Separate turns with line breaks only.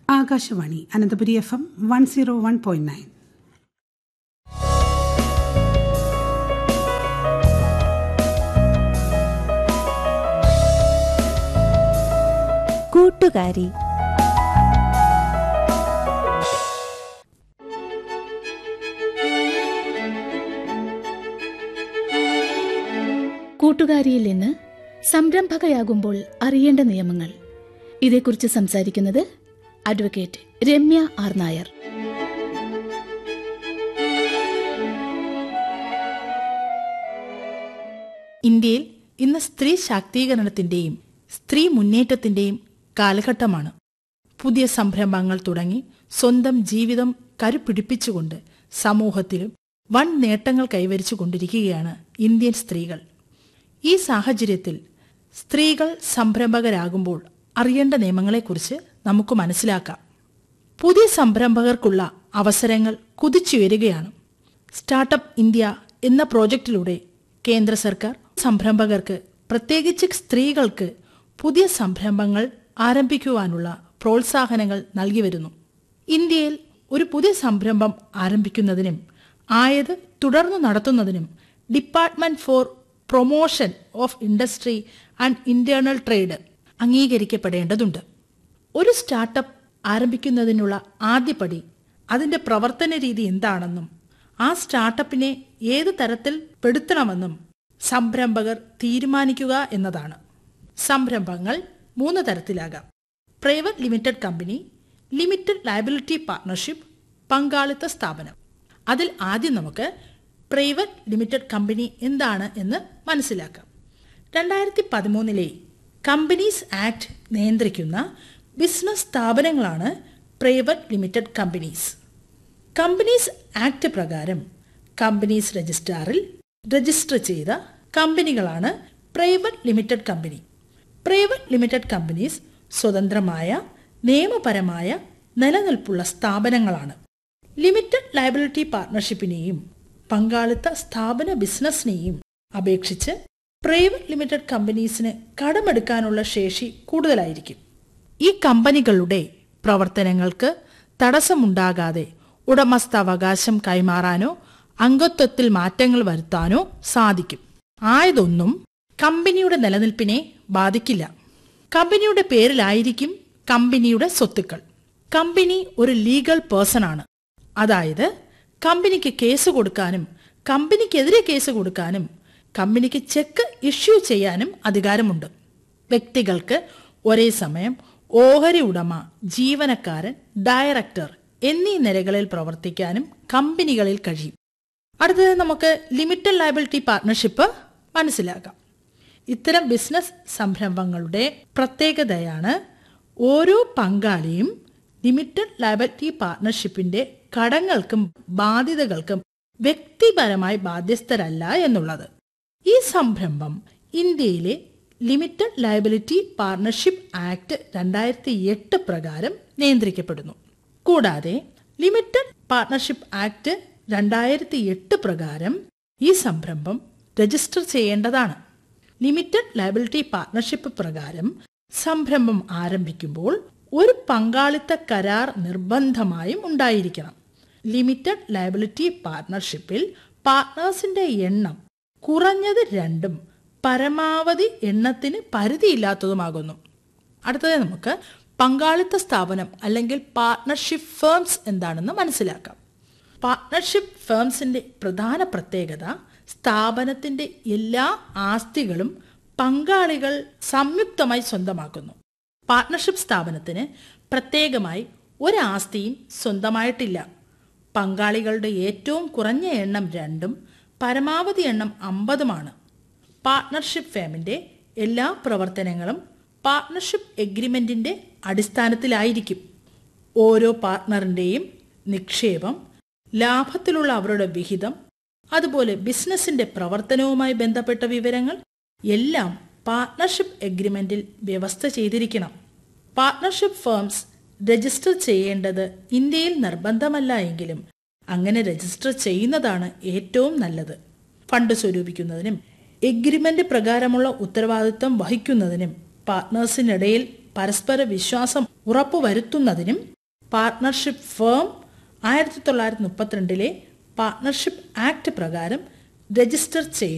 Akashvani Ananthapuri F M one zero one point nine
കൂട്ടുകാരി
കൂട്ടുകാരിയിൽ നിന്ന് സംരംഭകയാകുമ്പോൾ അറിയേണ്ട നിയമങ്ങൾ ഇതേക്കുറിച്ച് സംസാരിക്കുന്നത് അഡ്വക്കേറ്റ് രമ്യ ആർ നായർ
ഇന്ത്യയിൽ ഇന്ന് സ്ത്രീ ശാക്തീകരണത്തിന്റെയും സ്ത്രീ മുന്നേറ്റത്തിന്റെയും കാലഘട്ടമാണ് പുതിയ സംരംഭങ്ങൾ തുടങ്ങി സ്വന്തം ജീവിതം കരുപിടിപ്പിച്ചുകൊണ്ട് സമൂഹത്തിലും വൻ നേട്ടങ്ങൾ കൈവരിച്ചു കൊണ്ടിരിക്കുകയാണ് ഇന്ത്യൻ സ്ത്രീകൾ ഈ സാഹചര്യത്തിൽ സ്ത്രീകൾ സംരംഭകരാകുമ്പോൾ അറിയേണ്ട നിയമങ്ങളെക്കുറിച്ച് നമുക്ക് മനസ്സിലാക്കാം പുതിയ സംരംഭകർക്കുള്ള അവസരങ്ങൾ കുതിച്ചുയരുകയാണ് സ്റ്റാർട്ടപ്പ് ഇന്ത്യ എന്ന പ്രോജക്റ്റിലൂടെ കേന്ദ്ര സർക്കാർ സംരംഭകർക്ക് പ്രത്യേകിച്ച് സ്ത്രീകൾക്ക് പുതിയ സംരംഭങ്ങൾ ആരംഭിക്കുവാനുള്ള പ്രോത്സാഹനങ്ങൾ നൽകി വരുന്നു ഇന്ത്യയിൽ ഒരു പുതിയ സംരംഭം ആരംഭിക്കുന്നതിനും ആയത് തുടർന്നു നടത്തുന്നതിനും department for promotion of industry and internal trade അംഗീകരിക്കപ്പെടേണ്ടതുണ്ട് ഒരു സ്റ്റാർട്ടപ്പ് ആരംഭിക്കുന്നതിനുള്ള ആദ്യപടി അതിന്റെ പ്രവർത്തന രീതി എന്താണെന്നും ആ സ്റ്റാർട്ടപ്പിനെ ഏത് തരത്തിൽ പെടുത്തണമെന്നും സംരംഭകർ തീരുമാനിക്കുക എന്നതാണ് സംരംഭങ്ങൾ മൂന്ന് തരത്തിലാകാം private limited company limited liability partnership പങ്കാളിത്ത സ്ഥാപനം അതിൽ ആദ്യം നമുക്ക് പ്രൈവറ്റ് ലിമിറ്റഡ് കമ്പനി എന്താണ് എന്ന് മനസ്സിലാക്കാം രണ്ടായിരത്തി പതിമൂന്നിലെ കമ്പനീസ് ആക്ട് നിയന്ത്രിക്കുന്ന ബിസിനസ് സ്ഥാപനങ്ങളാണ് private limited companies companies act പ്രകാരം കമ്പനീസ് രജിസ്ട്രാറിൽ രജിസ്റ്റർ ചെയ്ത കമ്പനികളാണ് private limited company private limited companies സ്വതന്ത്രമായ നിയമപരമായ നിലനിൽപ്പുള്ള സ്ഥാപനങ്ങളാണ് ലിമിറ്റഡ് ലയബിലിറ്റി പാർട്ണർഷിപ്പിനെയും പങ്കാളിത്ത സ്ഥാപന ബിസിനസ്സിനെയും അപേക്ഷിച്ച് പ്രൈവറ്റ് ലിമിറ്റഡ് കമ്പനീസിന് കടമെടുക്കാനുള്ള ശേഷി കൂടുതലായിരിക്കും ഈ കമ്പനികളുടെ പ്രവർത്തനങ്ങൾക്ക് തടസ്സമുണ്ടാകാതെ ഉടമസ്ഥാവകാശം കൈമാറാനോ അംഗത്വത്തിൽ മാറ്റങ്ങൾ വരുത്താനോ സാധിക്കും ആയതൊന്നും കമ്പനിയുടെ നിലനിൽപ്പിനെ ബാധിക്കില്ല കമ്പനിയുടെ പേരിലായിരിക്കും കമ്പനിയുടെ സ്വത്തുക്കൾ കമ്പനി ഒരു ലീഗൽ പേഴ്സൺ ആണ് അതായത് കമ്പനിക്ക് കേസ് കൊടുക്കാനും കമ്പനിക്കെതിരെ കേസ് കൊടുക്കാനും കമ്പനിക്ക് ചെക്ക് ഇഷ്യൂ ചെയ്യാനും അധികാരമുണ്ട് വ്യക്തികൾക്ക് ഒരേ സമയം ഓഹരി ഉടമ ജീവനക്കാരൻ ഡയറക്ടർ എന്നീ നിലകളിൽ പ്രവർത്തിക്കാനും കമ്പനികളിൽ കഴിയും അടുത്തത് നമുക്ക് ലിമിറ്റഡ് ലയബിലിറ്റി പാർട്ണർഷിപ്പ് മനസ്സിലാക്കാം ഇത്തരം ബിസിനസ് സംരംഭങ്ങളുടെ പ്രത്യേകതയാണ് ഓരോ പങ്കാളിയും ലിമിറ്റഡ് ലയബിലിറ്റി പാർട്ണർഷിപ്പിന്റെ കടങ്ങൾക്കും ബാധ്യതകൾക്കും വ്യക്തിപരമായി ബാധ്യസ്ഥരല്ല എന്നുള്ളത് ഈ സംരംഭം ഇന്ത്യയിലെ ലിമിറ്റഡ് ലയബിലിറ്റി പാർട്ണർഷിപ്പ് ആക്ട് രണ്ടായിരത്തി എട്ട് പ്രകാരം നിയന്ത്രിക്കപ്പെടുന്നു കൂടാതെ ലിമിറ്റഡ് പാർട്ണർഷിപ്പ് ആക്ട് രണ്ടായിരത്തി എട്ട് പ്രകാരം ഈ സംരംഭം രജിസ്റ്റർ ചെയ്യേണ്ടതാണ് ലിമിറ്റഡ് ലയബിലിറ്റി പാർട്ണർഷിപ്പ് പ്രകാരം സംരംഭം ആരംഭിക്കുമ്പോൾ ഒരു പങ്കാളിത്ത കരാർ നിർബന്ധമായും ഉണ്ടായിരിക്കണം ലിമിറ്റഡ് ലയബിലിറ്റി പാർട്ണർഷിപ്പിൽ പാർട്ട്നേഴ്സിന്റെ എണ്ണം കുറഞ്ഞത് രണ്ടും പരമാവധി എണ്ണത്തിന് പരിധിയില്ലാത്തതുമാകുന്നു അടുത്തത് നമുക്ക് പങ്കാളിത്ത സ്ഥാപനം അല്ലെങ്കിൽ പാർട്ണർഷിപ്പ് ഫേംസ് എന്താണെന്ന് മനസ്സിലാക്കാം പാർട്ണർഷിപ്പ് ഫേംസിന്റെ പ്രധാന പ്രത്യേകത സ്ഥാപനത്തിന്റെ എല്ലാ ആസ്തികളും പങ്കാളികൾ സംയുക്തമായി സ്വന്തമാക്കുന്നു പാർട്ണർഷിപ്പ് സ്ഥാപനത്തിന് പ്രത്യേകമായി ഒരാസ്തിയും സ്വന്തമായിട്ടില്ല പങ്കാളികളുടെ ഏറ്റവും കുറഞ്ഞ എണ്ണം രണ്ടും പരമാവധി എണ്ണം അമ്പതുമാണ് പാർട്ണർഷിപ്പ് ഫേമിന്റെ എല്ലാ പ്രവർത്തനങ്ങളും പാർട്ണർഷിപ്പ് എഗ്രിമെന്റിന്റെ അടിസ്ഥാനത്തിലായിരിക്കും ഓരോ പാർട്ണറിന്റെയും നിക്ഷേപം ലാഭത്തിലുള്ള അവരുടെ വിഹിതം അതുപോലെ ബിസിനസിന്റെ പ്രവർത്തനവുമായി ബന്ധപ്പെട്ട വിവരങ്ങൾ എല്ലാം പാർട്ണർഷിപ്പ് എഗ്രിമെന്റിൽ വ്യവസ്ഥ ചെയ്തിരിക്കണം പാർട്ണർഷിപ്പ് ഫേംസ് രജിസ്റ്റർ ചെയ്യേണ്ടത് ഇന്ത്യയിൽ നിർബന്ധമല്ല എങ്കിലും അങ്ങനെ രജിസ്റ്റർ ചെയ്യുന്നതാണ് ഏറ്റവും നല്ലത് ഫണ്ട് സ്വരൂപിക്കുന്നതിനും എഗ്രിമെന്റ് പ്രകാരമുള്ള ഉത്തരവാദിത്വം വഹിക്കുന്നതിനും പാർട്ട്നേഴ്സിനിടയിൽ പരസ്പര വിശ്വാസം ഉറപ്പുവരുത്തുന്നതിനും പാർട്ട്ണർഷിപ്പ് ഫേം ആയിരത്തി തൊള്ളായിരത്തി മുപ്പത്തിരണ്ടിലെ പാർട്ട്ണർഷിപ്പ് ആക്ട് പ്രകാരം രജിസ്റ്റർ ചെയ്യുന്നു